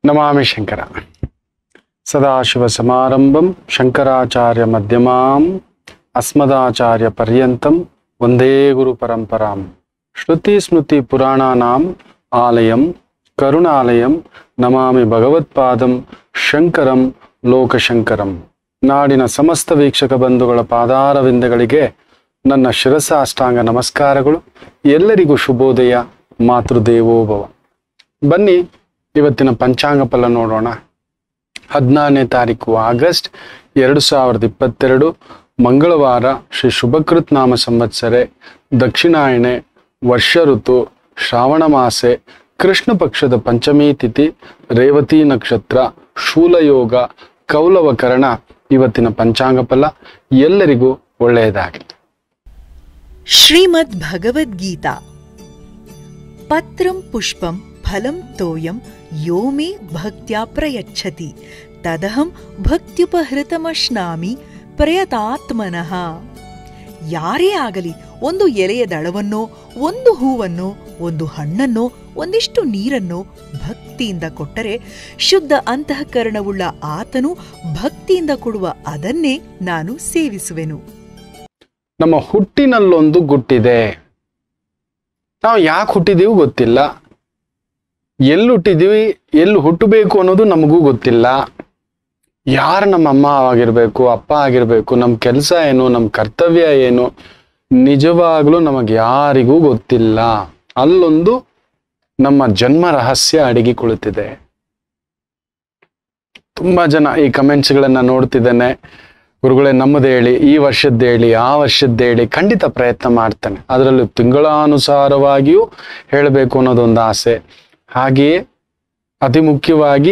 ನಮಾಮಿ ಶಂಕರ ಸದಾಶಿವಸಮಾರಂಭಂ ಶಂಕರಾಚಾರ್ಯ ಮಧ್ಯಮಾಂ ಅಸ್ಮದಾಚಾರ್ಯ ಪರ್ಯಂತಂ ವಂದೇ ಗುರು ಪರಂಪರಾಂ ಶ್ರುತಿ ಸ್ಮೃತಿ ಪುರಾಣಾನಾಂ ಆಲಯಂ ಕರುಣಾಲಯಂ ನಮಾಮಿ ಭಗವತ್ಪಾದಂ ಶಂಕರಂ ಲೋಕಶಂಕರಂ ನಾಡಿನ ಸಮಸ್ತ ವೀಕ್ಷಕ ಬಂಧುಗಳ ಪಾದಾರವಿಂದಗಳಿಗೆ ನನ್ನ ಶಿರಸಾಷ್ಟಾಂಗ ನಮಸ್ಕಾರಗಳು ಎಲ್ಲರಿಗೂ ಶುಭೋದಯ ಮಾತೃದೇವೋಭವ ಬನ್ನಿ ಇವತ್ತಿನ ಪಂಚಾಂಗ ಫಲ ನೋಡೋಣ ಹದಿನಾರನೇ ತಾರೀಕು ಆಗಸ್ಟ್ ಎರಡು ಸಾವಿರದ ಇಪ್ಪತ್ತೆರಡು ಮಂಗಳವಾರ ಶ್ರೀ ಶುಭಕೃತ್ ನಾಮ ಸಂವತ್ಸರೆ ದಕ್ಷಿಣಾಯಣೆ ವರ್ಷ ಋತು ಶ್ರಾವಣ ಮಾಸೆ ಕೃಷ್ಣ ಪಕ್ಷದ ಪಂಚಮಿ ತಿಥಿ ರೇವತಿ ನಕ್ಷತ್ರ ಶೂಲಯೋಗ ಕೌಲವಕರಣ ಇವತ್ತಿನ ಪಂಚಾಂಗ ಫಲ ಎಲ್ಲರಿಗೂ ಒಳ್ಳೆಯದಾಗಲಿ श्रीमद् भगवद्गीता पत्रं पुष्पं फलं तोयं यो मे भक्त्या प्रयच्छति तदहं ಭಕ್ತ್ಯುಪಹೃತಮಶ್ನಾಮಿ ಪ್ರಯತಾತ್ಮನಃ ಯಾರೇ ಆಗಲಿ ಒಂದು ಎಲೆಯ ದಳವನ್ನೋ ಒಂದು ಹೂವನ್ನೋ ಒಂದು ಹಣ್ಣನ್ನೋ ಒಂದಿಷ್ಟು ನೀರನ್ನೋ ಭಕ್ತಿಯಿಂದ ಕೊಟ್ಟರೆ ಶುದ್ಧ ಅಂತಃಕರಣವುಳ್ಳ ಆತನು ಭಕ್ತಿಯಿಂದ ಕೊಡುವ ಅದನ್ನೇ ನಾನು ಸೇವಿಸುವೆನು ನಮ್ಮ ಹುಟ್ಟಿನಲ್ಲೊಂದು ಗುಟ್ಟಿದೆ ನಾವು ಯಾಕೆ ಹುಟ್ಟಿದೀವಿ ಗೊತ್ತಿಲ್ಲ ಎಲ್ಲಿ ಹುಟ್ಟಿದೀವಿ ಎಲ್ಲಿ ಹುಟ್ಟಬೇಕು ಅನ್ನೋದು ನಮಗೂ ಗೊತ್ತಿಲ್ಲ ಯಾರು ನಮ್ಮ ಅಮ್ಮ ಆಗಿರ್ಬೇಕು ಅಪ್ಪ ಆಗಿರ್ಬೇಕು ನಮ್ಮ ಕೆಲಸ ಏನು ನಮ್ಮ ಕರ್ತವ್ಯ ಏನು ನಿಜವಾಗ್ಲೂ ನಮಗೆ ಯಾರಿಗೂ ಗೊತ್ತಿಲ್ಲ ಅಲ್ಲೊಂದು ನಮ್ಮ ಜನ್ಮ ರಹಸ್ಯ ಅಡಗಿ ಕುಳಿತಿದೆ ತುಂಬಾ ಜನ ಈ ಕಮೆಂಟ್ಸ್ಗಳನ್ನ ನೋಡ್ತಿದ್ದೇನೆ ಗುರುಗಳೇ ನಮ್ಮದು ಹೇಳಿ ಈ ವರ್ಷದ್ದು ಹೇಳಿ ಆ ವರ್ಷದ್ದು ಹೇಳಿ ಖಂಡಿತ ಪ್ರಯತ್ನ ಮಾಡ್ತಾನೆ ಅದರಲ್ಲೂ ತಿಂಗಳಾನುಸಾರವಾಗಿಯೂ ಹೇಳಬೇಕು ಅನ್ನೋದೊಂದು ಆಸೆ ಹಾಗೆಯೇ ಅತಿ ಮುಖ್ಯವಾಗಿ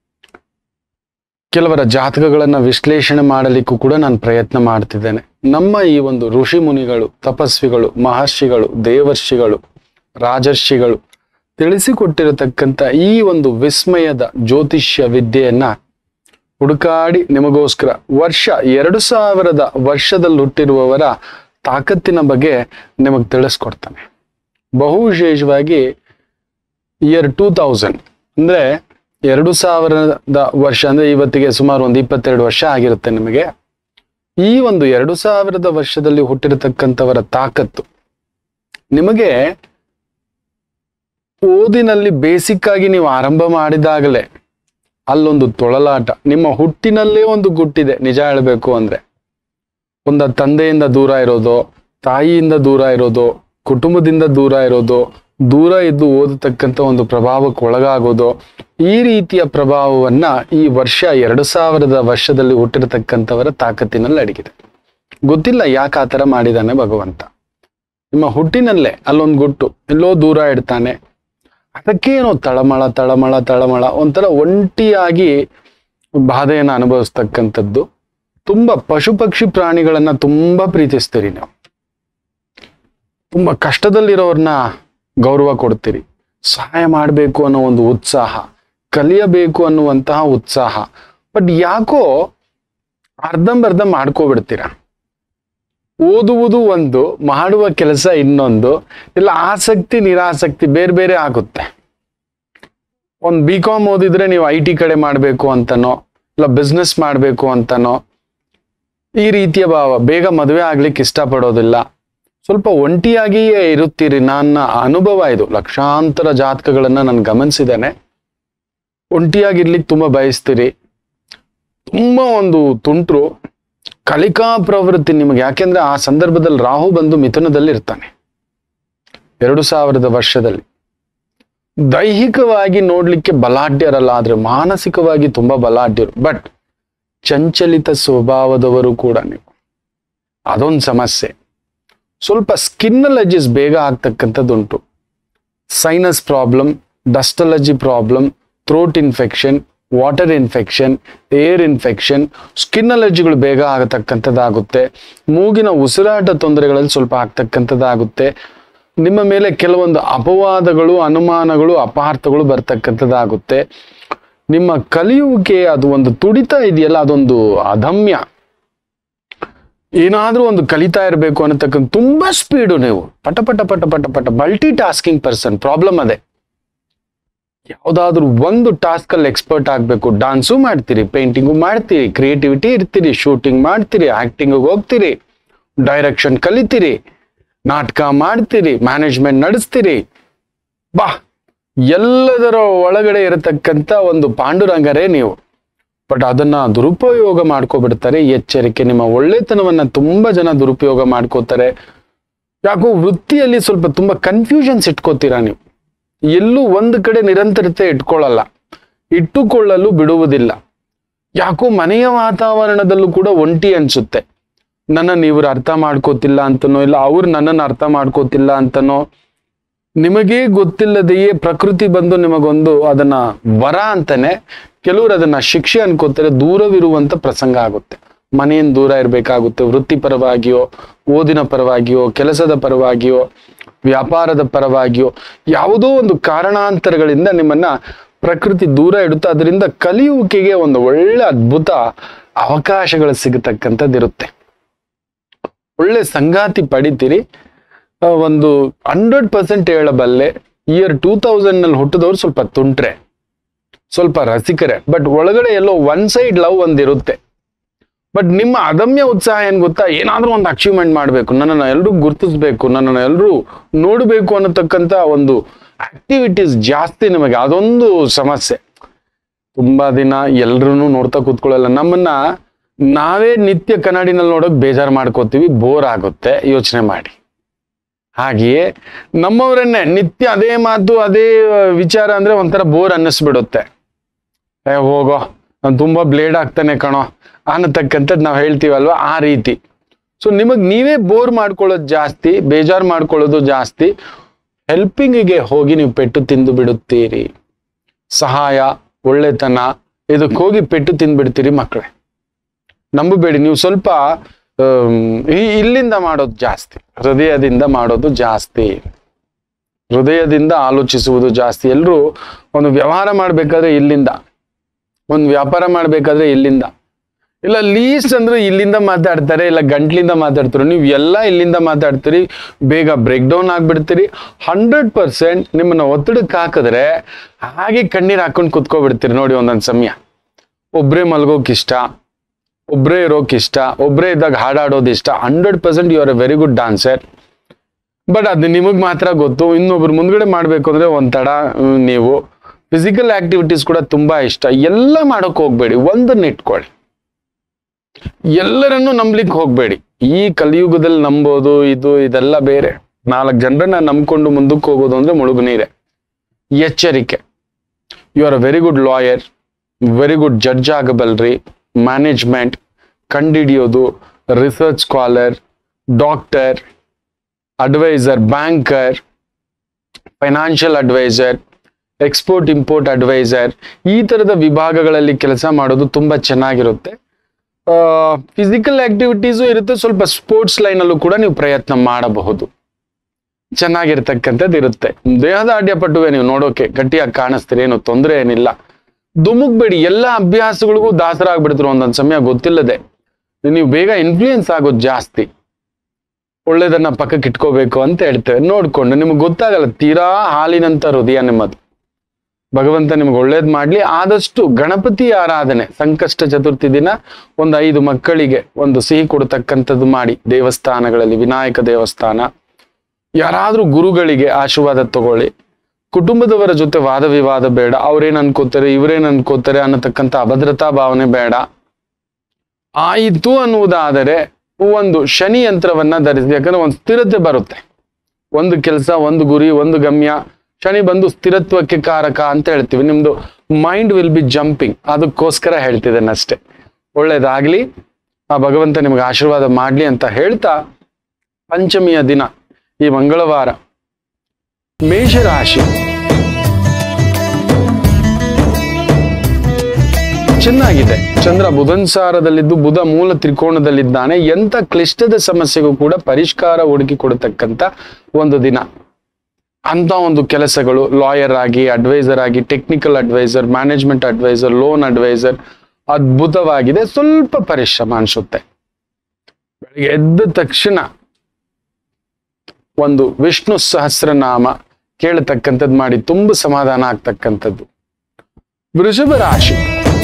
ಕೆಲವರ ಜಾತಕಗಳನ್ನ ವಿಶ್ಲೇಷಣೆ ಮಾಡಲಿಕ್ಕೂ ಕೂಡ ನಾನು ಪ್ರಯತ್ನ ಮಾಡ್ತಿದ್ದೇನೆ ನಮ್ಮ ಈ ಒಂದು ಋಷಿ ಮುನಿಗಳು ತಪಸ್ವಿಗಳು ಮಹರ್ಷಿಗಳು ದೇವರ್ಷಿಗಳು ರಾಜರ್ಷಿಗಳು ತಿಳಿಸಿಕೊಟ್ಟಿರತಕ್ಕಂಥ ಈ ಒಂದು ವಿಸ್ಮಯದ ಜ್ಯೋತಿಷ್ಯ ವಿದ್ಯೆಯನ್ನ ಹುಡುಕಾಡಿ ನಿಮಗೋಸ್ಕರ ವರ್ಷ ಎರಡು ಸಾವಿರದ ವರ್ಷದಲ್ಲಿ ಹುಟ್ಟಿರುವವರ ತಾಕತ್ತಿನ ಬಗ್ಗೆ ನಿಮಗೆ ತಿಳಿಸ್ಕೊಡ್ತಾನೆ ಬಹು ವಿಶೇಷವಾಗಿ ಇಯರ್ ಟೂ ತೌಸಂಡ್ ಅಂದ್ರೆ ಎರಡು ಸಾವಿರದ ವರ್ಷ ಅಂದ್ರೆ ಇವತ್ತಿಗೆ ಸುಮಾರು ಒಂದು ಇಪ್ಪತ್ತೆರಡು ವರ್ಷ ಆಗಿರುತ್ತೆ ನಿಮಗೆ ಈ ಒಂದು ಎರಡು ಸಾವಿರದ ವರ್ಷದಲ್ಲಿ ಹುಟ್ಟಿರತಕ್ಕಂಥವರ ತಾಕತ್ತು ನಿಮಗೆ ಓದಿನಲ್ಲಿ ಬೇಸಿಕ್ ಆಗಿ ನೀವು ಆರಂಭ ಮಾಡಿದಾಗಲೇ ಅಲ್ಲೊಂದು ತೊಳಲಾಟ ನಿಮ್ಮ ಹುಟ್ಟಿನಲ್ಲೇ ಒಂದು ಗುಟ್ಟಿದೆ ನಿಜ ಹೇಳಬೇಕು ಅಂದ್ರೆ ಒಂದ ತಂದೆಯಿಂದ ದೂರ ಇರೋದು ತಾಯಿಯಿಂದ ದೂರ ಇರೋದು ಕುಟುಂಬದಿಂದ ದೂರ ಇರೋದು ದೂರ ಇದ್ದು ಓದತಕ್ಕಂಥ ಒಂದು ಪ್ರಭಾವಕ್ಕೆ ಒಳಗಾಗೋದು ಈ ರೀತಿಯ ಪ್ರಭಾವವನ್ನ ಈ ವರ್ಷ ಎರಡು ಸಾವಿರದ ವರ್ಷದಲ್ಲಿ ಹುಟ್ಟಿರತಕ್ಕಂಥವರ ತಾಕತ್ತಿನಲ್ಲಿ ಅಡಗಿದೆ ಗೊತ್ತಿಲ್ಲ ಯಾಕೆ ಆ ಥರ ಮಾಡಿದಾನೆ ಭಗವಂತ ನಿಮ್ಮ ಹುಟ್ಟಿನಲ್ಲೇ ಅಲ್ಲೊಂದು ಗುಟ್ಟು ಎಲ್ಲೋ ದೂರ ಇಡ್ತಾನೆ ಅದಕ್ಕೇನೋ ತಳಮಳ ತಳಮಳ ತಳಮಳ ಒಂಥರ ಒಂಟಿಯಾಗಿ ಬಾಧೆಯನ್ನು ಅನುಭವಿಸ್ತಕ್ಕಂಥದ್ದು ತುಂಬಾ ಪಶು ಪಕ್ಷಿ ಪ್ರಾಣಿಗಳನ್ನ ತುಂಬಾ ಪ್ರೀತಿಸ್ತೀರಿ ನೀವು ತುಂಬಾ ಕಷ್ಟದಲ್ಲಿರೋರ್ನ ಗೌರವ ಕೊಡ್ತೀರಿ ಸಹಾಯ ಮಾಡಬೇಕು ಅನ್ನೋ ಒಂದು ಉತ್ಸಾಹ ಕಲಿಯಬೇಕು ಅನ್ನುವಂತಹ ಉತ್ಸಾಹ ಬಟ್ ಯಾಕೋ ಅರ್ಧಂಬರ್ಧ ಮಾಡ್ಕೋಬಿಡ್ತೀರಾ ಓದುವುದು ಒಂದು ಮಾಡುವ ಕೆಲಸ ಇನ್ನೊಂದು ಇಲ್ಲ ಆಸಕ್ತಿ ನಿರಾಸಕ್ತಿ ಬೇರೆ ಬೇರೆ ಆಗುತ್ತೆ ಒಂದು ಬಿ ಕಾಮ್ ಓದಿದ್ರೆ ನೀವು ಐ ಟಿ ಕಡೆ ಮಾಡಬೇಕು ಅಂತನೋ ಇಲ್ಲ ಬಿಸ್ನೆಸ್ ಮಾಡಬೇಕು ಅಂತನೋ ಈ ರೀತಿಯ ಭಾವ ಬೇಗ ಮದುವೆ ಆಗ್ಲಿಕ್ಕೆ ಇಷ್ಟಪಡೋದಿಲ್ಲ ಸ್ವಲ್ಪ ಒಂಟಿಯಾಗಿಯೇ ಇರುತ್ತೀರಿ ನನ್ನ ಅನುಭವ ಇದು ಲಕ್ಷಾಂತರ ಜಾತಕಗಳನ್ನ ನಾನು ಗಮನಿಸಿದ್ದೇನೆ ಒಂಟಿಯಾಗಿರ್ಲಿಕ್ಕೆ ತುಂಬಾ ಬಯಸ್ತೀರಿ ತುಂಬಾ ಒಂದು ತುಂಟ್ರು ಕಲಿಕಾ ಪ್ರವೃತ್ತಿ ನಿಮಗೆ ಯಾಕೆಂದ್ರೆ ಆ ಸಂದರ್ಭದಲ್ಲಿ ರಾಹು ಬಂದು ಮಿಥುನದಲ್ಲಿ ಇರ್ತಾನೆ ಎರಡು ಸಾವಿರದ ವರ್ಷದಲ್ಲಿ ದೈಹಿಕವಾಗಿ ನೋಡ್ಲಿಕ್ಕೆ ಬಲಾಢ್ಯರಲ್ಲ ಆದ್ರೆ ಮಾನಸಿಕವಾಗಿ ತುಂಬಾ ಬಲಾಢ್ಯರು ಬಟ್ ಚಂಚಲಿತ ಸ್ವಭಾವದವರು ಕೂಡ ನೀವು ಅದೊಂದು ಸಮಸ್ಯೆ ಸ್ವಲ್ಪ ಸ್ಕಿನ್ ಅಲರ್ಜಿಸ್ ಬೇಗ ಆಗ್ತಕ್ಕಂಥದ್ದುಂಟು sinus problem dust allergy problem throat infection water infection air infection skin ಅಲರ್ಜಿಗಳು ಬೇಗ ಆಗತಕ್ಕಂಥದ್ದಾಗುತ್ತೆ ಮೂಗಿನ ಉಸಿರಾಟ ತೊಂದರೆಗಳಲ್ಲಿ ಸ್ವಲ್ಪ ಆಗ್ತಕ್ಕಂಥದ್ದಾಗುತ್ತೆ ನಿಮ್ಮ ಮೇಲೆ ಕೆಲವೊಂದು ಅಪವಾದಗಳು ಅನುಮಾನಗಳು ಅಪಾರ್ಥಗಳು ಬರ್ತಕ್ಕಂಥದ್ದಾಗುತ್ತೆ ನಿಮ್ಮ ಕಲಿಯುವಿಕೆ ಅದು ಒಂದು ತುಡಿತ ಇದೆಯಲ್ಲ ಅದೊಂದು ಅದಮ್ಯ ಏನಾದ್ರೂ ಒಂದು ಕಲಿತಾ ಇರಬೇಕು ಅನ್ನತಕ್ಕಂಥ ತುಂಬಾ ಸ್ಪೀಡು ನೀವು ಪಟ ಪಟ ಪಟ ಪಟ ಪಟ ಮಲ್ಟಿ ಟಾಸ್ಕಿಂಗ್ ಪರ್ಸನ್ ಪ್ರಾಬ್ಲಮ್ ಅದೇ ಯಾವುದಾದ್ರೂ ಒಂದು ಟಾಸ್ಕ್ ಅಲ್ಲಿ ಎಕ್ಸ್ಪರ್ಟ್ ಆಗಬೇಕು ಡಾನ್ಸು ಮಾಡ್ತೀರಿ ಪೇಂಟಿಂಗು ಮಾಡ್ತೀರಿ ಕ್ರಿಯೇಟಿವಿಟಿ ಇರ್ತೀರಿ ಶೂಟಿಂಗ್ ಮಾಡ್ತೀರಿ ಆಕ್ಟಿಂಗ್ ಹೋಗ್ತೀರಿ ಡೈರೆಕ್ಷನ್ ಕಲಿತೀರಿ ನಾಟಕ ಮಾಡ್ತೀರಿ ಮ್ಯಾನೇಜ್ಮೆಂಟ್ ನಡೆಸ್ತೀರಿ ಬಾ ಎಲ್ಲದರ ಒಳಗಡೆ ಇರತಕ್ಕಂತ ಒಂದು ಪಾಂಡುರಂಗರೇ ನೀವು ಬಟ್ ಅದನ್ನ ದುರುಪಯೋಗ ಮಾಡ್ಕೊಬಿಡ್ತಾರೆ ಎಚ್ಚರಿಕೆ ನಿಮ್ಮ ಒಳ್ಳೆತನವನ್ನ ತುಂಬಾ ಜನ ದುರುಪಯೋಗ ಮಾಡ್ಕೋತಾರೆ ಯಾಕೋ ವೃತ್ತಿಯಲ್ಲಿ ಸ್ವಲ್ಪ ತುಂಬಾ ಕನ್ಫ್ಯೂಷನ್ಸ್ ಇಟ್ಕೋತೀರಾ ನೀವು ಎಲ್ಲೂ ಒಂದು ಕಡೆ ನಿರಂತರತೆ ಇಟ್ಕೊಳ್ಳಲ್ಲ ಇಟ್ಟುಕೊಳ್ಳಲು ಬಿಡುವುದಿಲ್ಲ ಯಾಕೋ ಮನೆಯ ವಾತಾವರಣದಲ್ಲೂ ಕೂಡ ಒಂಟಿ ಅನ್ಸುತ್ತೆ ನನ್ನನ್ನು ಇವ್ರು ಅರ್ಥ ಮಾಡ್ಕೋತಿಲ್ಲ ಅಂತನೋ ಇಲ್ಲ ಅವ್ರು ನನ್ನನ್ನು ಅರ್ಥ ಮಾಡ್ಕೋತಿಲ್ಲ ಅಂತನೋ ನಿಮಗೇ ಗೊತ್ತಿಲ್ಲದೆಯೇ ಪ್ರಕೃತಿ ಬಂದು ನಿಮಗೊಂದು ಅದನ್ನ ವರ ಅಂತಾನೆ ಕೆಲವರು ಅದನ್ನ ಶಿಕ್ಷೆ ಅನ್ಕೋತಾರೆ ದೂರವಿರುವಂತ ಪ್ರಸಂಗ ಆಗುತ್ತೆ ಮನೆಯಿಂದ ದೂರ ಇರಬೇಕಾಗುತ್ತೆ ವೃತ್ತಿಪರವಾಗಿಯೋ ಓದಿನ ಪರವಾಗಿಯೋ ಕೆಲಸದ ಪರವಾಗಿಯೋ ವ್ಯಾಪಾರದ ಪರವಾಗಿಯೋ ಯಾವುದೋ ಒಂದು ಕಾರಣಾಂತರಗಳಿಂದ ನಿಮ್ಮನ್ನ ಪ್ರಕೃತಿ ದೂರ ಇಡುತ್ತೆ ಅದರಿಂದ ಕಲಿಯುವಿಕೆಗೆ ಒಂದು ಒಳ್ಳೆ ಅದ್ಭುತ ಅವಕಾಶಗಳು ಸಿಗತಕ್ಕಂಥದ್ದಿರುತ್ತೆ ಒಳ್ಳೆ ಸಂಗಾತಿ ಪಡಿತೀರಿ ಆ, ಒಂದು ಹಂಡ್ರೆಡ್ ಪರ್ಸೆಂಟ್ ಹೇಳಬಲ್ಲೆ ಇಯರ್ ಟೂ ತೌಸಂಡ್ ನಲ್ಲಿ ಹುಟ್ಟಿದವ್ರು ಸ್ವಲ್ಪ ತುಂಟ್ರೆ ಸ್ವಲ್ಪ ರಸಿಕರೆ ಬಟ್ ಒಳಗಡೆ ಎಲ್ಲೋ ಒನ್ ಸೈಡ್ ಲವ್ ಒಂದಿರುತ್ತೆ ಬಟ್ ನಿಮ್ಮ ಅದಮ್ಯ ಉತ್ಸಾಹ ಏನ್ ಗೊತ್ತಾ ಏನಾದ್ರೂ ಒಂದು ಅಚೀವ್ಮೆಂಟ್ ಮಾಡಬೇಕು ನನ್ನನ್ನು ಎಲ್ಲರೂ ಗುರುತಿಸ್ಬೇಕು ನನ್ನನ್ನು ಎಲ್ಲರೂ ನೋಡಬೇಕು ಅನ್ನತಕ್ಕಂಥ ಒಂದು ಆಕ್ಟಿವಿಟೀಸ್ ಜಾಸ್ತಿ ನಿಮಗೆ ಅದೊಂದು ಸಮಸ್ಯೆ ತುಂಬಾ ದಿನ ಎಲ್ರೂ ನೋಡ್ತಾ ಕೂತ್ಕೊಳ್ಳಲ್ಲ ನಮ್ಮನ್ನ ನಾವೇ ನಿತ್ಯ ಕನ್ನಡಿನಲ್ಲಿ ನೋಡೋಕೆ ಬೇಜಾರು ಮಾಡ್ಕೋತೀವಿ ಬೋರ್ ಆಗುತ್ತೆ ಯೋಚನೆ ಮಾಡಿ ಹಾಗೆಯೇ ನಮ್ಮವರನ್ನೇ ನಿತ್ಯ ಅದೇ ಮಾತು ಅದೇ ಆ, ವಿಚಾರ ಅಂದ್ರೆ ಒಂಥರ ಬೋರ್ ಅನ್ನಿಸ್ಬಿಡುತ್ತೆ ಏ ಹೋಗೋ ನಾನು ತುಂಬಾ ಬ್ಲೇಡ್ ಆಗ್ತಾನೆ ಕಣೋ ಅನ್ನತಕ್ಕಂಥದ್ದು ನಾವು ಹೇಳ್ತೀವಲ್ವಾ ಆ ರೀತಿ ಸೊ ನಿಮಗ್ ನೀವೇ ಬೋರ್ ಮಾಡ್ಕೊಳ್ಳೋದು ಜಾಸ್ತಿ ಬೇಜಾರು ಮಾಡ್ಕೊಳ್ಳೋದು ಜಾಸ್ತಿ ಹೆಲ್ಪಿಂಗಿಗೆ ಹೋಗಿ ನೀವು ಪೆಟ್ಟು ತಿಂದು ಬಿಡುತ್ತೀರಿ ಸಹಾಯ ಒಳ್ಳೆತನ ಇದಕ್ಕೆ ಹೋಗಿ ಪೆಟ್ಟು ತಿಂದ್ಬಿಡ್ತೀರಿ ಮಕ್ಕಳೇ ನಂಬಬೇಡಿ ನೀವು ಸ್ವಲ್ಪ ಆಮ್, ಈ- ಇಲ್ಲಿಂದ ಮಾಡೋದು ಜಾಸ್ತಿ ಹೃದಯದಿಂದ ಮಾಡೋದು ಜಾಸ್ತಿ ಹೃದಯದಿಂದ ಆಲೋಚಿಸುವುದು ಜಾಸ್ತಿ ಎಲ್ಲರೂ ಒಂದು ವ್ಯವಹಾರ ಮಾಡ್ಬೇಕಾದ್ರೆ ಇಲ್ಲಿಂದ ಒಂದು ವ್ಯಾಪಾರ ಮಾಡ್ಬೇಕಾದ್ರೆ ಇಲ್ಲಿಂದ ಇಲ್ಲ ಲೀಸ್ಟ್ ಅಂದ್ರೆ ಇಲ್ಲಿಂದ ಮಾತಾಡ್ತಾರೆ ಇಲ್ಲ ಗಂಟ್ಲಿಂದ ಮಾತಾಡ್ತಾರೆ ನೀವು ಎಲ್ಲ ಇಲ್ಲಿಂದ ಮಾತಾಡ್ತೀರಿ ಬೇಗ ಬ್ರೇಕ್ ಡೌನ್ ಆಗ್ಬಿಡ್ತೀರಿ ಹಂಡ್ರೆಡ್ ಪರ್ಸೆಂಟ್ ನಿಮ್ಮನ್ನ ಒತ್ತಡಕ್ಕೆ ಹಾಕಿದ್ರೆ ಹಾಗೆ ಕಣ್ಣೀರ್ ಹಾಕೊಂಡು ಕುತ್ಕೊಬಿಡ್ತೀರಿ ನೋಡಿ ಒಂದೊಂದು ಸಮಯ ಒಬ್ರೇ ಮಲ್ಗೋಕ್ ಇಷ್ಟ ಒಬ್ರೇ ಇರೋಕ್ ಇಷ್ಟ ಒಬ್ರೇ ಇದ್ದಾಗ ಹಾಡಾಡೋದು ಇಷ್ಟ hundred percent you are a very good dancer but ಅದು ನಿಮಗೆ ಮಾತ್ರ ಗೊತ್ತು ಇನ್ನೊಬ್ರು ಮುಂದ್ಗಡೆ ಮಾಡ್ಬೇಕು ಅಂದ್ರೆ ಒಂಥರ ಹ್ಮ್, ನೀವು ಫಿಸಿಕಲ್ ಆಕ್ಟಿವಿಟೀಸ್ ಕೂಡ ತುಂಬಾ ಇಷ್ಟ ಎಲ್ಲ ಮಾಡೋಕ್ ಹೋಗ್ಬೇಡಿ ಒಂದನ್ನ ಇಟ್ಕೊಳ್ಳಿ ಎಲ್ಲರನ್ನು ನಂಬ್ಲಿಕ್ಕೆ ಹೋಗ್ಬೇಡಿ ಈ ಕಲಿಯುಗದಲ್ಲಿ ನಂಬೋದು ಇದು ಇದೆಲ್ಲ ಬೇರೆ ನಾಲ್ಕು ಜನರನ್ನ ನಂಬ್ಕೊಂಡು ಮುಂದಕ್ಕೆ ಹೋಗೋದು ಅಂದ್ರೆ ಮುಳುಗು ನೀರೆ ಎಚ್ಚರಿಕೆ you are a very good lawyer very good judge ಆಗಬಲ್ರಿ ಮ್ಯಾನೇಜ್ಮೆಂಟ್ ಕಂಡಿಡಿಯೋದು research scholar doctor adviser banker financial adviser export import adviser ಈ ತರದ ವಿಭಾಗಗಳಲ್ಲಿ ಕೆಲಸ ಮಾಡೋದು ತುಂಬಾ ಚೆನ್ನಾಗಿರುತ್ತೆ ಫಿಸಿಕಲ್ ಆಕ್ಟಿವಿಟೀಸು ಇರುತ್ತೆ ಸ್ವಲ್ಪ ಸ್ಪೋರ್ಟ್ಸ್ ಲೈನಲ್ಲೂ ಕೂಡ ನೀವು ಪ್ರಯತ್ನ ಮಾಡಬಹುದು ಚೆನ್ನಾಗಿರ್ತಕ್ಕಂಥದ್ದು ಇರುತ್ತೆ ದೇಹದ ಆಡ್ಯಪಟುವೆ ನೀವು ನೋಡೋಕೆ ಗಟ್ಟಿಯಾಗಿ ಕಾಣಿಸ್ತೀರಿ ಏನು ತೊಂದರೆ ಏನಿಲ್ಲ ದುಮುಕ್ಬೇಡಿ ಎಲ್ಲ ಅಭ್ಯಾಸಗಳಿಗೂ ದಾಸರಾಗ್ಬಿಡ್ತಾರೆ ಒಂದೊಂದು ಸಮಯ ಗೊತ್ತಿಲ್ಲದೆ ನೀವು ಬೇಗ ಇನ್ಫ್ಲೂಯೆನ್ಸ್ ಆಗೋದು ಜಾಸ್ತಿ ಒಳ್ಳೇದನ್ನ ಪಕ್ಕಕ್ಕೆ ಇಟ್ಕೋಬೇಕು ಅಂತ ಹೇಳ್ತೇವೆ ನೋಡ್ಕೊಂಡು ನಿಮ್ಗೆ ಗೊತ್ತಾಗಲ್ಲ ತೀರಾ ಹಾಲಿನಂತ ಹೃದಯ ನಿಮ್ಮದು ಭಗವಂತ ನಿಮ್ಗೆ ಒಳ್ಳೇದ್ ಮಾಡ್ಲಿ ಆದಷ್ಟು ಗಣಪತಿ ಆರಾಧನೆ ಸಂಕಷ್ಟ ಚತುರ್ಥಿ ದಿನ ಒಂದು ಐದು ಮಕ್ಕಳಿಗೆ ಒಂದು ಸಿಹಿ ಕೊಡ್ತಕ್ಕಂಥದ್ದು ಮಾಡಿ ದೇವಸ್ಥಾನಗಳಲ್ಲಿ ವಿನಾಯಕ ದೇವಸ್ಥಾನ ಯಾರಾದ್ರೂ ಗುರುಗಳಿಗೆ ಆಶೀರ್ವಾದ ತಗೊಳ್ಳಿ ಕುಟುಂಬದವರ ಜೊತೆ ವಾದ ವಿವಾದ ಬೇಡ ಅವ್ರೇನ್ ಅನ್ಕೋತಾರೆ ಇವ್ರೇನ್ ಅನ್ಕೋತಾರೆ ಅನ್ನತಕ್ಕಂಥ ಅಭದ್ರತಾ ಭಾವನೆ ಬೇಡ ಆಯಿತು ಅನ್ನುವುದಾದರೆ ಒಂದು ಶನಿ ಯಂತ್ರವನ್ನ ಧರಿಸಿ ಯಾಕಂದ್ರೆ ಒಂದು ಸ್ಥಿರತೆ ಬರುತ್ತೆ ಒಂದು ಕೆಲಸ ಒಂದು ಗುರಿ ಒಂದು ಗಮ್ಯ ಶನಿ ಬಂದು ಸ್ಥಿರತ್ವಕ್ಕೆ ಕಾರಕ ಅಂತ ಹೇಳ್ತೀವಿ ನಿಮ್ದು ಮೈಂಡ್ ವಿಲ್ ಬಿ ಜಂಪಿಂಗ್ ಅದಕ್ಕೋಸ್ಕರ ಹೇಳ್ತಿದ್ದೇನೆ ಅಷ್ಟೇ ಒಳ್ಳೇದಾಗ್ಲಿ ಆ ಭಗವಂತ ನಿಮ್ಗೆ ಆಶೀರ್ವಾದ ಮಾಡ್ಲಿ ಅಂತ ಹೇಳ್ತಾ ಪಂಚಮಿಯ ದಿನ ಈ ಮಂಗಳವಾರ ಮೇಷರಾಶಿ ಚೆನ್ನಾಗಿದೆ ಚಂದ್ರ ಬುಧನ್ ಸಾರದಲ್ಲಿದ್ದು ಬುಧ ಮೂಲ ತ್ರಿಕೋಣದಲ್ಲಿದ್ದಾನೆ ಎಂತ ಕ್ಲಿಷ್ಟದ ಸಮಸ್ಯೆಗೂ ಕೂಡ ಪರಿಷ್ಕಾರ ಹುಡುಕಿ ಕೊಡತಕ್ಕಂತ ಒಂದು ದಿನ ಅಂತ ಒಂದು ಕೆಲಸಗಳು ಲಾಯರ್ ಆಗಿ ಅಡ್ವೈಸರ್ ಆಗಿ technical adviser management adviser loan adviser ಅದ್ಭುತವಾಗಿದೆ ಸ್ವಲ್ಪ ಪರಿಶ್ರಮ ಅನ್ಸುತ್ತೆ ಬೆಳಿಗ್ಗೆ ಎದ್ದ ತಕ್ಷಣ ಒಂದು ವಿಷ್ಣು ಸಹಸ್ರನಾಮ ಕೇಳತಕ್ಕಂಥದ್ದು ಮಾಡಿ ತುಂಬ ಸಮಾಧಾನ ಆಗ್ತಕ್ಕಂಥದ್ದು ವೃಷಭ ರಾಶಿ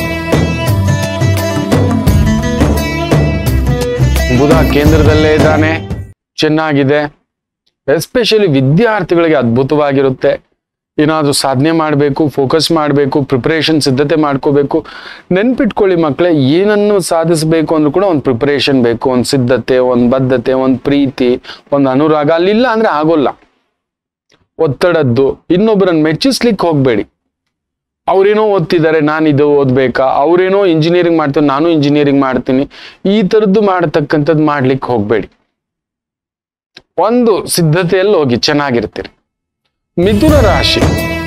ಬುಧ ಕೇಂದ್ರದಲ್ಲೇ ಇದ್ದಾನೆ ಚೆನ್ನಾಗಿದೆ ಎಸ್ಪೆಷಲಿ ವಿದ್ಯಾರ್ಥಿಗಳಿಗೆ ಅದ್ಭುತವಾಗಿರುತ್ತೆ ಏನಾದರೂ ಸಾಧನೆ ಮಾಡಬೇಕು ಫೋಕಸ್ ಮಾಡಬೇಕು ಪ್ರಿಪ್ರೇಷನ್ ಸಿದ್ಧತೆ ಮಾಡ್ಕೋಬೇಕು ನೆನ್ಪಿಟ್ಕೊಳ್ಳಿ ಮಕ್ಕಳೇ ಏನನ್ನು ಸಾಧಿಸಬೇಕು ಅಂದ್ರೂ ಕೂಡ ಒಂದು ಪ್ರಿಪ್ರೇಷನ್ ಬೇಕು ಒಂದು ಸಿದ್ಧತೆ ಒಂದು ಬದ್ಧತೆ ಒಂದು ಪ್ರೀತಿ ಒಂದು ಅನುರಾಗ ಅಲ್ಲಿಲ್ಲ ಅಂದ್ರೆ ಆಗೋಲ್ಲ ಒತ್ತಡದ್ದು ಇನ್ನೊಬ್ಬರನ್ನ ಮೆಚ್ಚಿಸ್ಲಿಕ್ಕೆ ಹೋಗಬೇಡಿ ಅವ್ರೇನೋ ಓದ್ತಿದ್ದಾರೆ ನಾನು ಇದು ಓದ್ಬೇಕಾ ಅವ್ರೇನೋ ಇಂಜಿನಿಯರಿಂಗ್ ಮಾಡ್ತೀನಿ ನಾನು ಇಂಜಿನಿಯರಿಂಗ್ ಮಾಡ್ತೀನಿ ಈ ಥರದ್ದು ಮಾಡತಕ್ಕಂಥದ್ದು ಮಾಡ್ಲಿಕ್ಕೆ ಹೋಗಬೇಡಿ ಒಂದು ಸಿದ್ಧತೆಯಲ್ಲಿ ಹೋಗಿ ಚೆನ್ನಾಗಿರ್ತೀರಿ ಮಿಥುನ ರಾಶಿ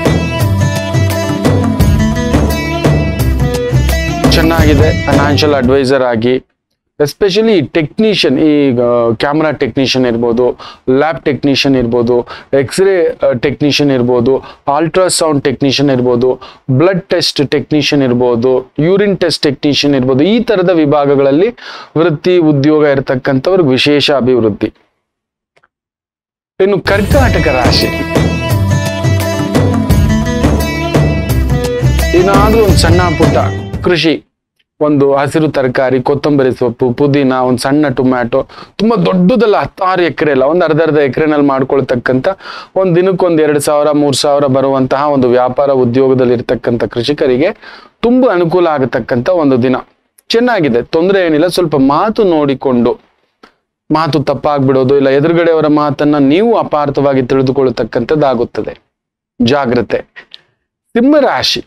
ಚೆನ್ನಾಗಿದೆ ಫೈನಾನ್ಷಿಯಲ್ ಅಡ್ವೈಸರ್ ಆಗಿ ಎಸ್ಪೆಷಲಿ ಟೆಕ್ನಿಷಿಯನ್ ಈ ಕ್ಯಾಮ್ರಾ ಟೆಕ್ನಿಷಿಯನ್ ಇರ್ಬೋದು ಲ್ಯಾಬ್ ಟೆಕ್ನಿಷಿಯನ್ ಇರ್ಬೋದು ಎಕ್ಸ್ರೇ ಟೆಕ್ನಿಷಿಯನ್ ಇರ್ಬೋದು ಅಲ್ಟ್ರಾಸೌಂಡ್ ಟೆಕ್ನಿಷಿಯನ್ ಇರ್ಬೋದು ಬ್ಲಡ್ ಟೆಸ್ಟ್ ಟೆಕ್ನಿಷಿಯನ್ ಇರ್ಬೋದು ಯೂರಿನ್ ಟೆಸ್ಟ್ ಟೆಕ್ನಿಷಿಯನ್ ಇರ್ಬೋದು ಈ ಥರದ ವಿಭಾಗಗಳಲ್ಲಿ ವೃತ್ತಿ ಉದ್ಯೋಗ ಇರತಕ್ಕಂಥವ್ರಿಗೆ ವಿಶೇಷ ಅಭಿವೃದ್ಧಿ ಇನ್ನು ಕರ್ಕಾಟಕ ರಾಶಿ ಏನಾದ್ರೂ ಒಂದು ಸಣ್ಣ ಪುಟ್ಟ ಕೃಷಿ ಒಂದು ಹಸಿರು ತರಕಾರಿ ಕೊತ್ತಂಬರಿ ಸೊಪ್ಪು ಪುದೀನ ಒಂದು ಸಣ್ಣ ಟೊಮ್ಯಾಟೊ ತುಂಬಾ ದೊಡ್ಡದಲ್ಲ ಹತ್ತಾರು ಎಕರೆ ಅಲ್ಲ ಒಂದು ಅರ್ಧ ಅರ್ಧ ಎಕರೆನಲ್ಲಿ ಮಾಡ್ಕೊಳ್ತಕ್ಕಂಥ ಒಂದು ದಿನಕ್ಕೊಂದು ಎರಡು ಸಾವಿರ ಮೂರು ಸಾವಿರ ಬರುವಂತಹ ಒಂದು ವ್ಯಾಪಾರ ಉದ್ಯೋಗದಲ್ಲಿ ಇರ್ತಕ್ಕಂಥ ಕೃಷಿಕರಿಗೆ ತುಂಬಾ ಅನುಕೂಲ ಆಗತಕ್ಕಂಥ ಒಂದು ದಿನ ಚೆನ್ನಾಗಿದೆ ತೊಂದರೆ ಏನಿಲ್ಲ ಸ್ವಲ್ಪ ಮಾತು ನೋಡಿಕೊಂಡು ಮಾತು ತಪ್ಪಾಗ್ಬಿಡೋದು ಇಲ್ಲ ಎದುರುಗಡೆಯವರ ಮಾತನ್ನ ನೀವು ಅಪಾರ್ಥವಾಗಿ ತಿಳಿದುಕೊಳ್ಳತಕ್ಕಂಥದ್ದಾಗುತ್ತದೆ ಜಾಗ್ರತೆ ಸಿಂಹರಾಶಿ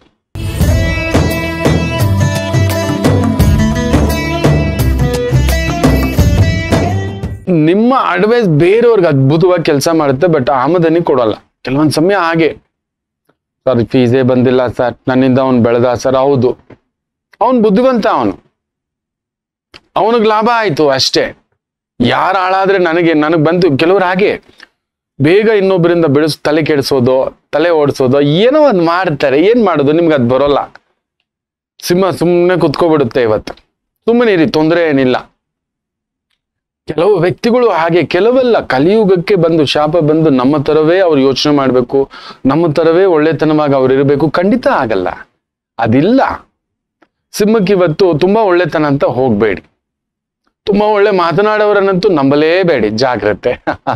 ನಿಮ್ಮ ಅಡ್ವೈಸ್ ಬೇರೆಯವ್ರಿಗೆ ಅದ್ಭುತವಾಗಿ ಕೆಲಸ ಮಾಡುತ್ತೆ ಬಟ್ ಆಮದನಿ ಕೊಡಲ್ಲ ಕೆಲವೊಂದು ಸಮಯ ಹಾಗೆ ಸರ್ ಫೀಸೇ ಬಂದಿಲ್ಲ ಸರ್ ನನ್ನಿಂದ ಅವನು ಬೆಳೆದ ಸರ್ ಹೌದು ಅವನು ಬುದ್ಧಿವಂತ ಅವನು ಅವನಿಗೆ ಲಾಭ ಆಯ್ತು ಅಷ್ಟೇ ಯಾರು ಹಾಳಾದ್ರೆ ನನಗೆ ನನಗೆ ಬಂತು ಕೆಲವ್ರು ಹಾಗೆ ಬೇಗ ಇನ್ನೊಬ್ಬರಿಂದ ಬೆಳೆಸ್ ತಲೆ ಕೆಡಿಸೋದು ತಲೆ ಓಡಿಸೋದು ಏನೋ ಒಂದು ಮಾಡ್ತಾರೆ ಏನ್ ಮಾಡೋದು ನಿಮ್ಗೆ ಅದು ಬರೋಲ್ಲ ಸಿಂಹ ಸುಮ್ಮನೆ ಕುತ್ಕೊಬಿಡುತ್ತೆ ಇವತ್ತು ಸುಮ್ಮನೆ ಇರಿ ತೊಂದರೆ ಏನಿಲ್ಲ ಕೆಲವು ವ್ಯಕ್ತಿಗಳು ಹಾಗೆ ಕೆಲವೆಲ್ಲ ಕಲಿಯುಗಕ್ಕೆ ಬಂದು ಶಾಪ ಬಂದು ನಮ್ಮ ತರವೇ ಅವ್ರು ಯೋಚನೆ ಮಾಡಬೇಕು ನಮ್ಮ ತರವೇ ಒಳ್ಳೆತನವಾಗಿ ಅವ್ರು ಇರಬೇಕು ಖಂಡಿತ ಆಗಲ್ಲ ಅದಿಲ್ಲ ಸಿಂಹಕ್ಕೆ ಇವತ್ತು ತುಂಬಾ ಒಳ್ಳೆತನ ಅಂತ ಹೋಗ್ಬೇಡಿ ತುಂಬಾ ಒಳ್ಳೆ ಮಾತನಾಡೋರನ್ನಂತೂ ನಂಬಲೇಬೇಡಿ ಜಾಗ್ರತೆ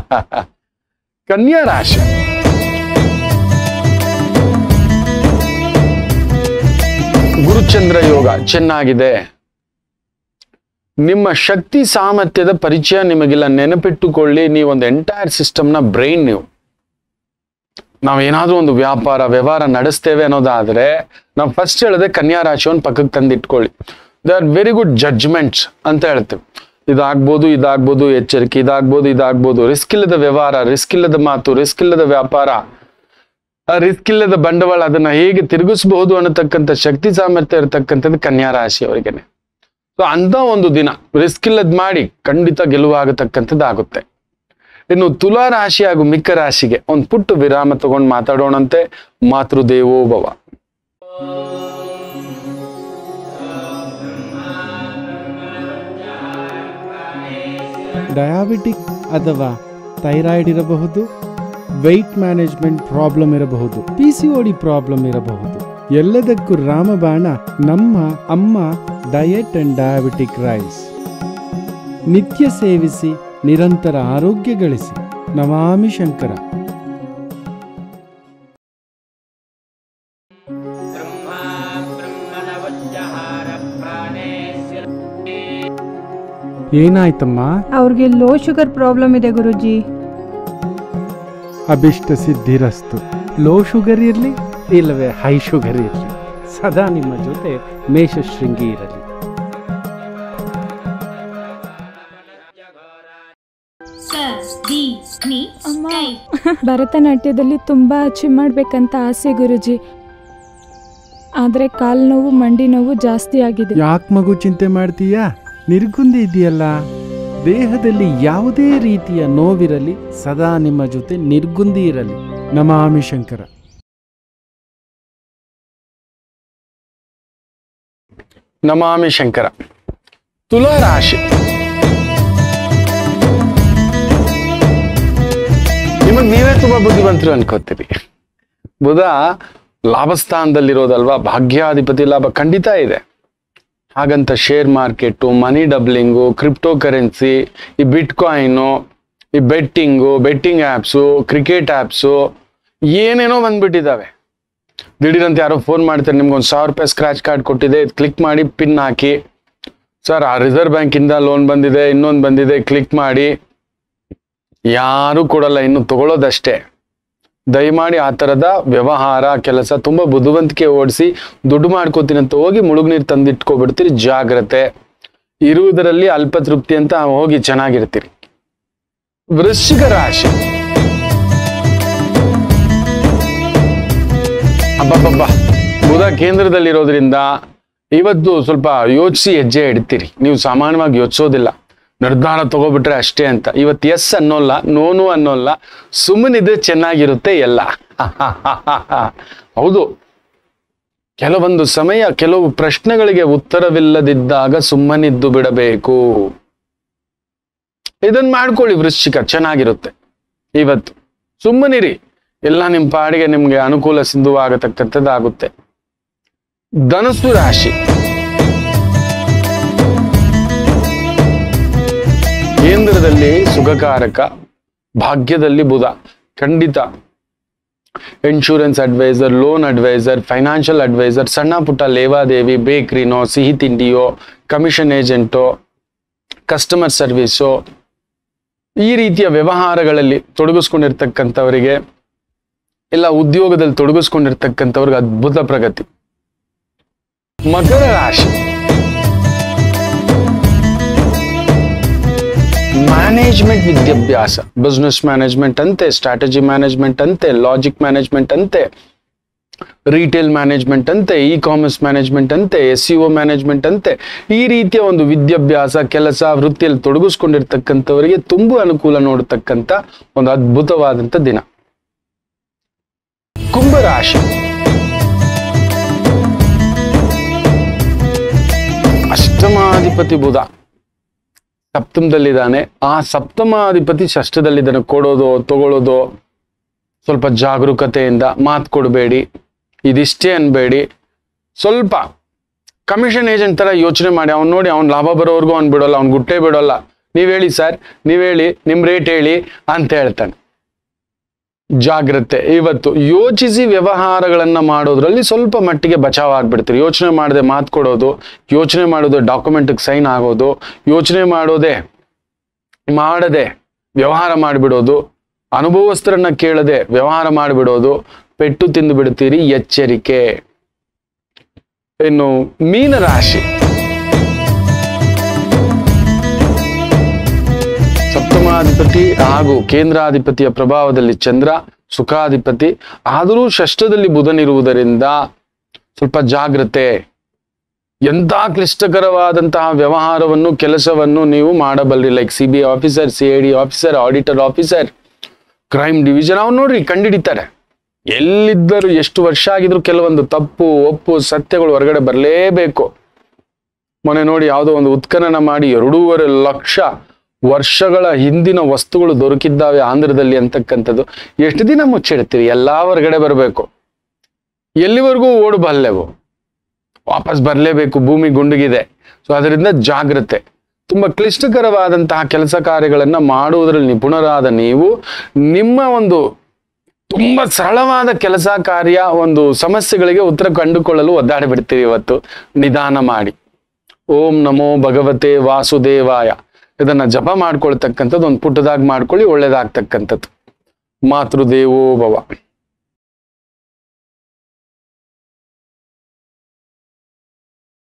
ಕನ್ಯಾ ರಾಶಿ ಗುರುಚಂದ್ರ ಯೋಗ ಚೆನ್ನಾಗಿದೆ ನಿಮ್ಮ ಶಕ್ತಿ ಸಾಮರ್ಥ್ಯದ ಪರಿಚಯ ನಿಮಗಿಲ್ಲ ನೆನಪಿಟ್ಟುಕೊಳ್ಳಿ ನೀವೊಂದು ಎಂಟೈರ್ ಸಿಸ್ಟಮ್ನ ಬ್ರೈನ್ ನೀವು ನಾವೇನಾದ್ರೂ ಒಂದು ವ್ಯಾಪಾರ ವ್ಯವಹಾರ ನಡೆಸ್ತೇವೆ ಅನ್ನೋದಾದ್ರೆ ನಾವು ಫಸ್ಟ್ ಹೇಳಿದೆ ಕನ್ಯಾ ರಾಶಿಯನ್ನು ಪಕ್ಕಕ್ಕೆ ತಂದಿಟ್ಕೊಳ್ಳಿ they are very good judgements ಅಂತ ಹೇಳ್ತೇವೆ ಇದಾಗ್ಬೋದು ಇದಾಗ್ಬೋದು ಎಚ್ಚರಿಕೆ ಇದಾಗ್ಬೋದು ಇದಾಗ್ಬೋದು ರಿಸ್ಕ್ ಇಲ್ಲದ ವ್ಯವಹಾರ ರಿಸ್ಕ್ ಇಲ್ಲದ ಮಾತು ರಿಸ್ಕ್ ಇಲ್ಲದ ವ್ಯಾಪಾರ ರಿಸ್ಕ್ ಇಲ್ಲದ ಬಂಡವಾಳ ಅದನ್ನ ಹೇಗೆ ತಿರುಗಿಸಬಹುದು ಅನ್ನತಕ್ಕಂಥ ಶಕ್ತಿ ಸಾಮರ್ಥ್ಯ ಇರತಕ್ಕಂಥದ್ದು ಕನ್ಯಾ ರಾಶಿಯವರಿಗೆನೆ ಸೊ ಅಂತ ಒಂದು ದಿನ ರಿಸ್ಕ್ ಇಲ್ಲದ್ ಮಾಡಿ ಖಂಡಿತ ಗೆಲುವಾಗತಕ್ಕಂಥದ್ದು ಆಗುತ್ತೆ ಇನ್ನು ತುಲಾ ರಾಶಿ ಹಾಗೂ ಮಿಕ್ಕ ರಾಶಿಗೆ ಒಂದು ಪುಟ್ಟ ವಿರಾಮ ತಗೊಂಡು ಮಾತಾಡೋಣಂತೆ ಮಾತೃದೇವೋ ಭವ ಡಯಾಬಿಟಿಕ್ ಅಥವಾ ಥೈರಾಯ್ಡ್ ಇರಬಹುದು ವೆಯ್ಟ್ ಮ್ಯಾನೇಜ್ಮೆಂಟ್ ಪ್ರಾಬ್ಲಮ್ ಇರಬಹುದು ಪಿ ಸಿ ಡಿ ಪ್ರಾಬ್ಲಮ್ ಇರಬಹುದು ಎಲ್ಲದಕ್ಕೂ ರಾಮಬಾಣ ನಮ್ಮ ಅಮ್ಮ ಡಯಟ್ ಅಂಡ್ ಡಯಾಬಿಟಿಕ್ ರೈಸ್ ನಿತ್ಯ ಸೇವಿಸಿ ನಿರಂತರ ಆರೋಗ್ಯ ಗಳಿಸಿ ನಮಾಮಿ ಶಂಕರ ಏನಾಯ್ತಮ್ಮ ಅವ್ರಿಗೆ ಲೋ ಶುಗರ್ ಪ್ರಾಬ್ಲಮ್ ಇದೆ ಗುರುಜಿ ಅಭಿಷ್ಟ ಸಿದ್ಧಿರಸ್ತು ಲೋ ಶುಗರ್ ಇರಲಿ ಇಲ್ಲವೇ ಹೈ ಶುಗರ್ ಇರಲಿ ಸದಾ ನಿಮ್ಮ ಜೊತೆ ಮೇಷಶೃಂಗಿ ಇರಲಿ ಸ ದಿ ನಿ ಅಮ್ಮ. ಕೈ ಭರತನಾಟ್ಯದಲ್ಲಿ ತುಂಬ ಅಚೀವ್ ಮಾಡ್ಬೇಕಂತ ಆಸೆ ಗುರುಜಿ ಆದರೆ ಕಾಲು ನೋವು ಮಂಡಿ ನೋವು ಜಾಸ್ತಿ ಆಗಿದೆ ಯಾಕೆ ಮಗು ಚಿಂತೆ ಮಾಡ್ತೀಯಾ ನಿರ್ಗುಂದಿ ಇದೆಯಲ್ಲ ದೇಹದಲ್ಲಿ ಯಾವುದೇ ರೀತಿಯ ನೋವಿರಲಿ ಸದಾ ನಿಮ್ಮ ಜೊತೆ ನಿರ್ಗುಂದಿ ಇರಲಿ ನಮಾಮಿ ಶಂಕರ ನಮಾಮಿ ಶಂಕರ ತುಲಾ ರಾಶಿ ನಿಮಗ್ ನೀವೇ ತುಂಬಾ ಬುದ್ಧಿವಂತರು ಅನ್ಕೋತೀರಿ ಬುಧ ಲಾಭಸ್ಥಾನದಲ್ಲಿರೋದಲ್ವಾ ಭಾಗ್ಯಾಧಿಪತಿ ಲಾಭ ಖಂಡಿತ ಇದೆ ಹಾಗಂತ share market money doubling crypto currency ಈ ಬಿಟ್ ಕಾಯಿನು ಈ betting betting apps cricket apps ಏನೇನೋ ಬಂದ್ಬಿಟ್ಟಿದ್ದಾವೆ ದಿಢೀರಂತ ಯಾರೋ ಫೋನ್ ಮಾಡ್ತಾರೆ ನಿಮ್ಗೊಂದು ಸಾವಿರ ರೂಪಾಯಿ ಸ್ಕ್ರಾಚ್ ಕಾರ್ಡ್ ಕೊಟ್ಟಿದೆ ಕ್ಲಿಕ್ ಮಾಡಿ ಪಿನ್ ಹಾಕಿ ಸರ್ ಆ ರಿಸರ್ವ್ ಬ್ಯಾಂಕಿಂದ ಲೋನ್ ಬಂದಿದೆ ಇನ್ನೊಂದು ಬಂದಿದೆ ಕ್ಲಿಕ್ ಮಾಡಿ ಯಾರು ಕೊಡಲ್ಲ ಇನ್ನು ತಗೊಳ್ಳೋದಷ್ಟೇ ದಯಮಾಡಿ ಆ ಥರದ ವ್ಯವಹಾರ ಕೆಲಸ ತುಂಬ ಬುದ್ಧಿವಂತಿಕೆ ಓಡಿಸಿ ದುಡ್ಡು ಮಾಡ್ಕೋತೀನಿ ಅಂತ ಹೋಗಿ ಮುಳುಗ್ನೀರು ತಂದಿಟ್ಕೊಬಿಡ್ತೀರಿ ಜಾಗ್ರತೆ ಇರುವುದರಲ್ಲಿ ಅಲ್ಪ ತೃಪ್ತಿ ಅಂತ ಹೋಗಿ ಚೆನ್ನಾಗಿರ್ತೀರಿ ವೃಶ್ಚಿಕ ರಾಶಿ ಅಬ್ಬಬ್ಬಬ್ಬ ಬುಧ ಕೇಂದ್ರದಲ್ಲಿರೋದ್ರಿಂದ ಇವತ್ತು ಸ್ವಲ್ಪ ಯೋಚಿಸಿ ಹೆಜ್ಜೆ ಇಡ್ತೀರಿ ನೀವು ಸಾಮಾನ್ಯವಾಗಿ ಯೋಚಿಸೋದಿಲ್ಲ ನಿರ್ಧಾರ ತಗೋಬಿಟ್ರೆ ಅಷ್ಟೇ ಅಂತ ಇವತ್ತು ಎಸ್ ಅನ್ನೋಲ್ಲ ನೋನು ಅನ್ನೋಲ್ಲ ಸುಮ್ಮನಿದ್ರೆ ಚೆನ್ನಾಗಿರುತ್ತೆ ಎಲ್ಲ ಹೌದು ಕೆಲವೊಂದು ಸಮಯ ಕೆಲವು ಪ್ರಶ್ನೆಗಳಿಗೆ ಉತ್ತರವಿಲ್ಲದಿದ್ದಾಗ ಸುಮ್ಮನಿದ್ದು ಬಿಡಬೇಕು ಇದನ್ನ ಮಾಡ್ಕೊಳ್ಳಿ ವೃಶ್ಚಿಕ ಚೆನ್ನಾಗಿರುತ್ತೆ ಇವತ್ತು ಸುಮ್ಮನಿರಿ ಎಲ್ಲ ನಿಮ್ಮ ಪಾಡಿಗೆ ನಿಮ್ಗೆ ಅನುಕೂಲ ಸಿದ್ಧವಾಗತಕ್ಕಂಥದ್ದಾಗುತ್ತೆ ಧನಸ್ಸು ರಾಶಿ ಕೇಂದ್ರದಲ್ಲಿ ಸುಖಕಾರಕ ಭಾಗ್ಯದಲ್ಲಿ ಬುಧ ಖಂಡಿತ insurance adviser loan adviser financial adviser ಸಣ್ಣ ಪುಟ್ಟ ಲೇವಾದೇವಿ ಬೇಕ್ರಿನೋ ಸಿಹಿ ತಿಂಡಿಯೋ ಕಮಿಷನ್ ಏಜೆಂಟೋ ಕಸ್ಟಮರ್ ಸರ್ವಿಸು ಈ ರೀತಿಯ ವ್ಯವಹಾರಗಳಲ್ಲಿ ತೊಡಗಿಸ್ಕೊಂಡಿರ್ತಕ್ಕಂಥವರಿಗೆ ಇಲ್ಲ ಉದ್ಯೋಗದಲ್ಲಿ ತೊಡಗಿಸ್ಕೊಂಡಿರ್ತಕ್ಕಂಥವ್ರಿಗೆ ಅದ್ಭುತ ಪ್ರಗತಿ ಮಕರ ರಾಶಿ ಮ್ಯಾನೇಜ್ಮೆಂಟ್ ವಿದ್ಯಾಭ್ಯಾಸ ಬಿಸ್ನೆಸ್ ಮ್ಯಾನೇಜ್ಮೆಂಟ್ ಅಂತೆ ಸ್ಟ್ರಾಟಜಿ ಮ್ಯಾನೇಜ್ಮೆಂಟ್ ಅಂತೆ ಲಾಜಿಕ್ ಮ್ಯಾನೇಜ್ಮೆಂಟ್ ಅಂತೆ ರಿಟೇಲ್ ಮ್ಯಾನೇಜ್ಮೆಂಟ್ ಅಂತೆ ಇ ಕಾಮರ್ಸ್ ಮ್ಯಾನೇಜ್ಮೆಂಟ್ ಅಂತೆ ಎಸ್ ಸಿ ಒ ಮ್ಯಾನೇಜ್ಮೆಂಟ್ ಅಂತೆ ಈ ರೀತಿಯ ಒಂದು ವಿದ್ಯಾಭ್ಯಾಸ ಕೆಲಸ ವೃತ್ತಿಯಲ್ಲಿ ತೊಡಗಿಸ್ಕೊಂಡಿರ್ತಕ್ಕಂಥವರಿಗೆ ತುಂಬಾ ಅನುಕೂಲ ನೋಡತಕ್ಕಂಥ ಒಂದು ಅದ್ಭುತವಾದಂಥ ದಿನ ಕುಂಭರಾಶಿ ಅಷ್ಟಮಾಧಿಪತಿ ಬುಧ ಸಪ್ತಮದಲ್ಲಿದ್ದಾನೆ ಆ ಸಪ್ತಮಾಧಿಪತಿ ಷಷ್ಠದಲ್ಲಿದ್ದಾನೆ ಕೊಡೋದು ತಗೊಳ್ಳೋದು ಸ್ವಲ್ಪ ಜಾಗರೂಕತೆಯಿಂದ ಮಾತು ಕೊಡಬೇಡಿ ಇದಿಷ್ಟೇ ಅನ್ಬೇಡಿ ಸ್ವಲ್ಪ ಕಮಿಷನ್ ಏಜೆಂಟ್ ತರ ಯೋಚನೆ ಮಾಡಿ ಅವ್ನು ನೋಡಿ ಅವ್ನು ಲಾಭ ಬರೋವರೆಗೂ ಅವ್ನು ಬಿಡೋಲ್ಲ ಅವ್ನು ಗುಟ್ಟೆ ಬಿಡೋಲ್ಲ ನೀವ್ ಹೇಳಿ ಸರ್ ನೀವ್ ಹೇಳಿ ನಿಮ್ ರೇಟ್ ಹೇಳಿ ಅಂತ ಹೇಳ್ತಾನೆ ಜಾಗ್ರತೆ ಇವತ್ತು ಯೋಚಿಸಿ ವ್ಯವಹಾರಗಳನ್ನ ಮಾಡೋದ್ರಲ್ಲಿ ಸ್ವಲ್ಪ ಮಟ್ಟಿಗೆ ಬಚಾವ್ ಆಗ್ಬಿಡ್ತೀರಿ ಯೋಚನೆ ಮಾಡದೆ ಮಾತು ಕೊಡೋದು ಯೋಚನೆ ಮಾಡೋದು ಡಾಕ್ಯುಮೆಂಟ್ಗೆ ಸೈನ್ ಆಗೋದು ಯೋಚನೆ ಮಾಡೋದೇ ಮಾಡದೆ ವ್ಯವಹಾರ ಮಾಡಿಬಿಡೋದು ಅನುಭವಸ್ಥರನ್ನ ಕೇಳದೆ ವ್ಯವಹಾರ ಮಾಡಿಬಿಡೋದು ಪೆಟ್ಟು ತಿಂದು ಬಿಡ್ತೀರಿ ಎಚ್ಚರಿಕೆ ಇನ್ನು ಮೀನರಾಶಿ ಸಪ್ತಮಾಧಿಪತಿ ಹಾಗೂ ಕೇಂದ್ರಾಧಿಪತಿಯ ಪ್ರಭಾವದಲ್ಲಿ ಚಂದ್ರ ಸುಖಾಧಿಪತಿ ಆದರೂ ಷಷ್ಠದಲ್ಲಿ ಬುಧನಿರುವುದರಿಂದ ಸ್ವಲ್ಪ ಜಾಗ್ರತೆ ಎಂಥ ಕ್ಲಿಷ್ಟಕರವಾದಂತಹ ವ್ಯವಹಾರವನ್ನು ಕೆಲಸವನ್ನು ನೀವು ಮಾಡಬಲ್ರಿ like C B I officer C I D officer auditor officer crime division ಅವ್ರು ನೋಡ್ರಿ ಕಂಡಿಡಿತಾರೆ ಎಲ್ಲಿದ್ದರೂ ಎಷ್ಟು ವರ್ಷ ಆಗಿದ್ರು ಕೆಲವೊಂದು ತಪ್ಪು ಒಪ್ಪು ಸತ್ಯಗಳು ಹೊರಗಡೆ ಬರಲೇಬೇಕು ಮೊನ್ನೆ ನೋಡಿ ಯಾವುದೋ ಒಂದು ಉತ್ಖನನ ಮಾಡಿ ಎರಡೂವರೆ ಲಕ್ಷ ವರ್ಷಗಳ ಹಿಂದಿನ ವಸ್ತುಗಳು ದೊರಕಿದ್ದಾವೆ ಆಂಧ್ರದಲ್ಲಿ ಅಂತಕ್ಕಂಥದ್ದು ಎಷ್ಟು ದಿನ ಮುಚ್ಚಿಡ್ತೀವಿ ಎಲ್ಲಾ ಹೊರಗಡೆ ಬರಬೇಕು ಎಲ್ಲಿವರೆಗೂ ಓಡಬಲ್ಲೆವು ವಾಪಸ್ ಬರಲೇಬೇಕು ಭೂಮಿ ಗುಂಡುಗಿದೆ ಸೊ ಅದರಿಂದ ಜಾಗ್ರತೆ ತುಂಬಾ ಕ್ಲಿಷ್ಟಕರವಾದಂತಹ ಕೆಲಸ ಕಾರ್ಯಗಳನ್ನ ಮಾಡುವುದರಲ್ಲಿ ನಿಪುಣರಾದ ನೀವು ನಿಮ್ಮ ಒಂದು ತುಂಬಾ ಸರಳವಾದ ಕೆಲಸ ಕಾರ್ಯ ಒಂದು ಸಮಸ್ಯೆಗಳಿಗೆ ಉತ್ತರ ಕಂಡುಕೊಳ್ಳಲು ಒದ್ದಾಡಿ ಬಿಡ್ತೀವಿ ಇವತ್ತು ನಿಧಾನ ಮಾಡಿ ಓಂ ನಮೋ ಭಗವತೆ ವಾಸುದೇವಾಯ ಇದನ್ನ ಜಪ ಮಾಡ್ಕೊಳ್ತಕ್ಕಂಥದ್ದು ಒಂದು ಪುಟ್ಟದಾಗಿ ಮಾಡ್ಕೊಳ್ಳಿ ಒಳ್ಳೇದಾಗ್ತಕ್ಕಂಥದ್ದು ಮಾತೃದೇವೋ ಭವ